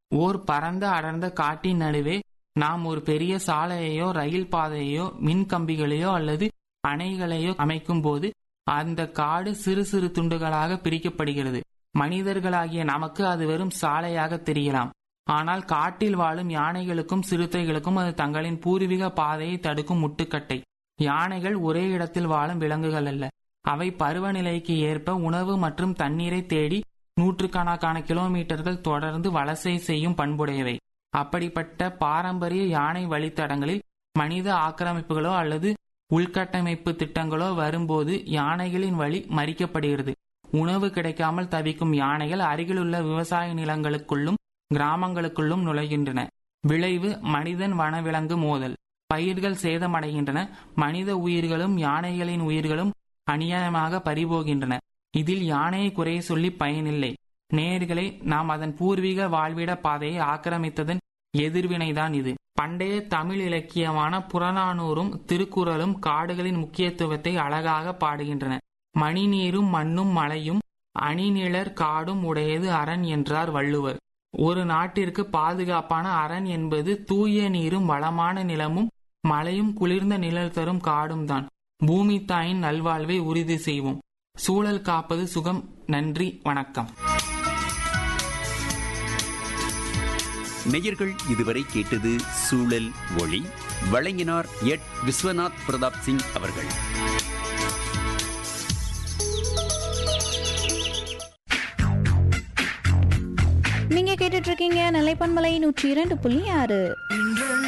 ஓர் பரந்த அடர்ந்த காட்டின் நடுவே நாம் ஒரு பெரிய சாலையையோ ரயில் பாதையையோ மின் கம்பிகளையோ அல்லது அணைகளையோ அமைக்கும் போது அந்த காடு சிறு சிறு துண்டுகளாக பிரிக்கப்படுகிறது மனிதர்களாகிய நமக்கு அது வெறும் சாலையாக தெரியலாம் ஆனால் காட்டில் வாழும் யானைகளுக்கும் சிறுத்தைகளுக்கும் அது தங்களின் பூர்வீக பாதையை தடுக்கும் முட்டுக்கட்டை யானைகள் ஒரே இடத்தில் வாழும் விலங்குகள் அல்ல அவை பருவநிலைக்கு ஏற்ப உணவு மற்றும் தண்ணீரை தேடி நூற்றுக்கணக்கான கிலோமீட்டர்கள் தொடர்ந்து வலசை செய்யும் பண்புடையவை அப்படிப்பட்ட பாரம்பரிய யானை வழித்தடங்களில் மனித ஆக்கிரமிப்புகளோ அல்லது உள்கட்டமைப்பு திட்டங்களோ வரும்போது யானைகளின் வழி மறிக்கப்படுகிறது உணவு கிடைக்காமல் தவிக்கும் யானைகள் அருகிலுள்ள விவசாய நிலங்களுக்குள்ளும் கிராமங்களுக்குள்ளும் நுழைகின்றன விளைவு மனிதன் வனவிலங்கு மோதல் பயிர்கள் சேதமடைகின்றன மனித உயிர்களும் யானைகளின் உயிர்களும் அநியாயமாக பறிபோகின்றன இதில் யானையை குறை சொல்லி பயனில்லை நேர்களை நாம் அதன் பூர்வீக வாழ்விட பாதையை ஆக்கிரமித்ததன் எதிர்வினைதான் இது பண்டைய தமிழ் இலக்கியமான புறநானூறும் திருக்குறளும் காடுகளின் முக்கியத்துவத்தை அழகாக பாடுகின்றன மணிநீரும் மண்ணும் மலையும் அணிநிழற் காடும் உடையது அரண் என்றார் வள்ளுவர் ஒரு நாட்டிற்கு பாதுகாப்பான அரண் என்பது தூய நீரும் வளமான நிலமும் மழையும் குளிர்ந்த நிழல் தரும் காடும் தான் பூமி தாயின் நல்வாழ்வை உறுதி செய்வோம் சூழல் காப்பது சுகம் நன்றி வணக்கம் நேயர்கள் இதுவரை கேட்டது சூழல் ஒளி வழங்கினார் எட் விஸ்வநாத் பிரதாப் சிங் அவர்கள் நீங்க கேட்டுட்டு இருக்கீங்க நிலைப்பன்மலை நூற்றி இரண்டு புள்ளி ஆறு